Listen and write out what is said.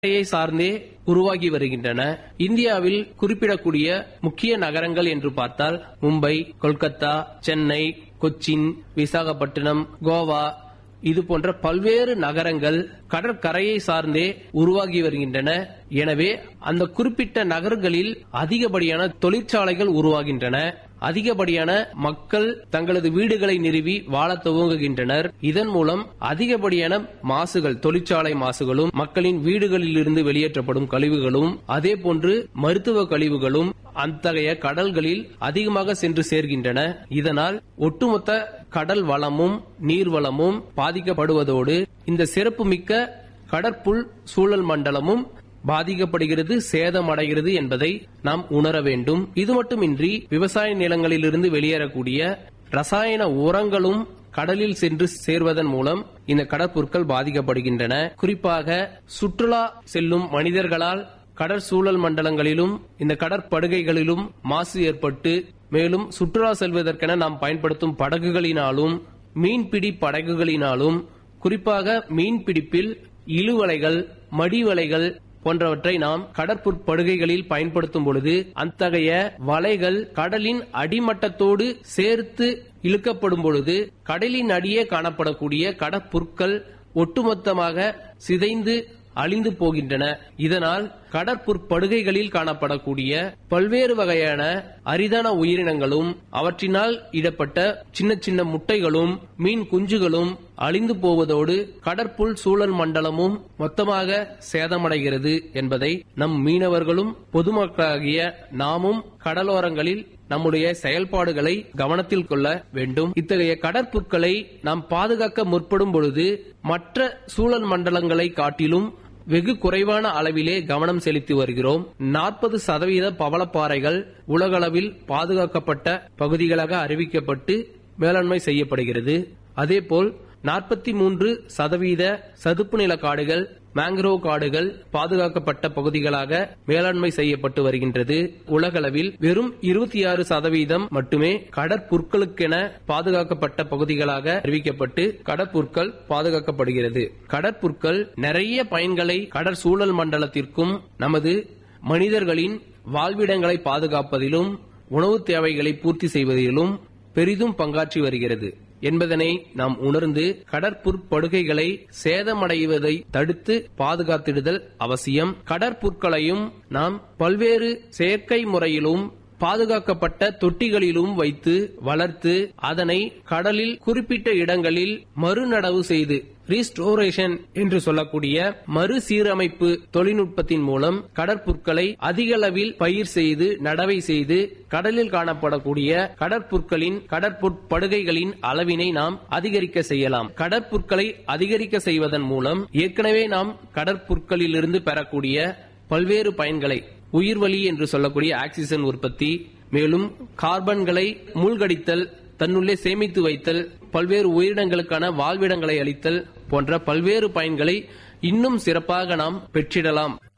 கடற்கரையை சார்ந்தே உருவாகி வருகின்றன இந்தியாவில் குறிப்பிடக்கூடிய முக்கிய நகரங்கள் என்று பார்த்தால் மும்பை கொல்கத்தா சென்னை கொச்சின் விசாகப்பட்டினம் கோவா இது போன்ற பல்வேறு நகரங்கள் கடற்கரையை சார்ந்தே உருவாகி வருகின்றன எனவே அந்த குறிப்பிட்ட நகர்களில் அதிகப்படியான தொழிற்சாலைகள் உருவாகின்றன அதிகப்படியான மக்கள் தங்களது வீடுகளை நிறுவி வாழ துவங்குகின்றனர் இதன் மூலம் அதிகப்படியான மாசுகள் தொழிற்சாலை மாசுகளும் மக்களின் வீடுகளில் இருந்து வெளியேற்றப்படும் கழிவுகளும் அதே போன்று மருத்துவ கழிவுகளும் அத்தகைய கடல்களில் அதிகமாக சென்று சேர்கின்றன இதனால் ஒட்டுமொத்த கடல் வளமும் நீர் வளமும் பாதிக்கப்படுவதோடு இந்த சிறப்புமிக்க கடற்புல் சூழல் மண்டலமும் பாதிக்கப்படுகிறது சேதமடைகிறது என்பதை நாம் உணர வேண்டும் இது மட்டுமின்றி விவசாய நிலங்களிலிருந்து வெளியேறக்கூடிய ரசாயன உரங்களும் கடலில் சென்று சேர்வதன் மூலம் இந்த கடற்பொருட்கள் பாதிக்கப்படுகின்றன குறிப்பாக சுற்றுலா செல்லும் மனிதர்களால் கடற்சூழல் மண்டலங்களிலும் இந்த கடற்படுகைகளிலும் மாசு ஏற்பட்டு மேலும் சுற்றுலா செல்வதற்கென நாம் பயன்படுத்தும் படகுகளினாலும் மீன்பிடி படகுகளினாலும் குறிப்பாக மீன்பிடிப்பில் இழுவலைகள் மடிவலைகள் போன்றவற்றை நாம் கடற்புற்படுகைகளில் பயன்படுத்தும் பொழுது அத்தகைய வலைகள் கடலின் அடிமட்டத்தோடு சேர்த்து இழுக்கப்படும் பொழுது கடலின் அடியே காணப்படக்கூடிய கடற்புற்கள் ஒட்டுமொத்தமாக சிதைந்து அழிந்து போகின்றன இதனால் கடற்புற்படுகைகளில் காணப்படக்கூடிய பல்வேறு வகையான அரிதான உயிரினங்களும் அவற்றினால் இடப்பட்ட சின்ன சின்ன முட்டைகளும் மீன் குஞ்சுகளும் அழிந்து போவதோடு கடற்புல் சூழல் மண்டலமும் மொத்தமாக சேதமடைகிறது என்பதை நம் மீனவர்களும் பொதுமக்களாகிய நாமும் கடலோரங்களில் நம்முடைய செயல்பாடுகளை கவனத்தில் கொள்ள வேண்டும் இத்தகைய கடற்புற்களை நாம் பாதுகாக்க முற்படும் பொழுது மற்ற சூழல் மண்டலங்களை காட்டிலும் வெகு குறைவான அளவிலே கவனம் செலுத்தி வருகிறோம் நாற்பது சதவீத பவளப்பாறைகள் உலகளவில் பாதுகாக்கப்பட்ட பகுதிகளாக அறிவிக்கப்பட்டு மேலாண்மை செய்யப்படுகிறது அதேபோல் நாற்பத்தி மூன்று சதவீத சதுப்பு நில காடுகள் மேங்க்ரோவ் காடுகள் பாதுகாக்கப்பட்ட பகுதிகளாக மேலாண்மை செய்யப்பட்டு வருகின்றது உலகளவில் வெறும் இருபத்தி ஆறு சதவீதம் மட்டுமே கடற்புற்களுக்கென பாதுகாக்கப்பட்ட பகுதிகளாக அறிவிக்கப்பட்டு கடற்புற்கள் பாதுகாக்கப்படுகிறது கடற்புற்கள் நிறைய பயன்களை கடற்சூழல் மண்டலத்திற்கும் நமது மனிதர்களின் வாழ்விடங்களை பாதுகாப்பதிலும் உணவு தேவைகளை பூர்த்தி செய்வதிலும் பெரிதும் பங்காற்றி வருகிறது என்பதனை நாம் உணர்ந்து கடற்புற்படுகைகளை சேதமடைவதை தடுத்து பாதுகாத்திடுதல் அவசியம் கடற்புற்களையும் நாம் பல்வேறு செயற்கை முறையிலும் பாதுகாக்கப்பட்ட தொட்டிகளிலும் வைத்து வளர்த்து அதனை கடலில் குறிப்பிட்ட இடங்களில் மறுநடவு செய்து ரீஸ்டோரேஷன் என்று சொல்லக்கூடிய மறுசீரமைப்பு தொழில்நுட்பத்தின் மூலம் கடற்புற்களை அதிக அளவில் பயிர் செய்து நடவை செய்து கடலில் காணப்படக்கூடிய கடற்புற்களின் கடற்புற்படுகைகளின் அளவினை நாம் அதிகரிக்க செய்யலாம் கடற்புற்களை அதிகரிக்க செய்வதன் மூலம் ஏற்கனவே நாம் கடற்புற்களிலிருந்து பெறக்கூடிய பல்வேறு பயன்களை உயிர்வலி என்று சொல்லக்கூடிய ஆக்சிஜன் உற்பத்தி மேலும் கார்பன்களை மூழ்கடித்தல் தன்னுள்ளே சேமித்து வைத்தல் பல்வேறு உயிரினங்களுக்கான வாழ்விடங்களை அளித்தல் போன்ற பல்வேறு பயன்களை இன்னும் சிறப்பாக நாம் பெற்றிடலாம்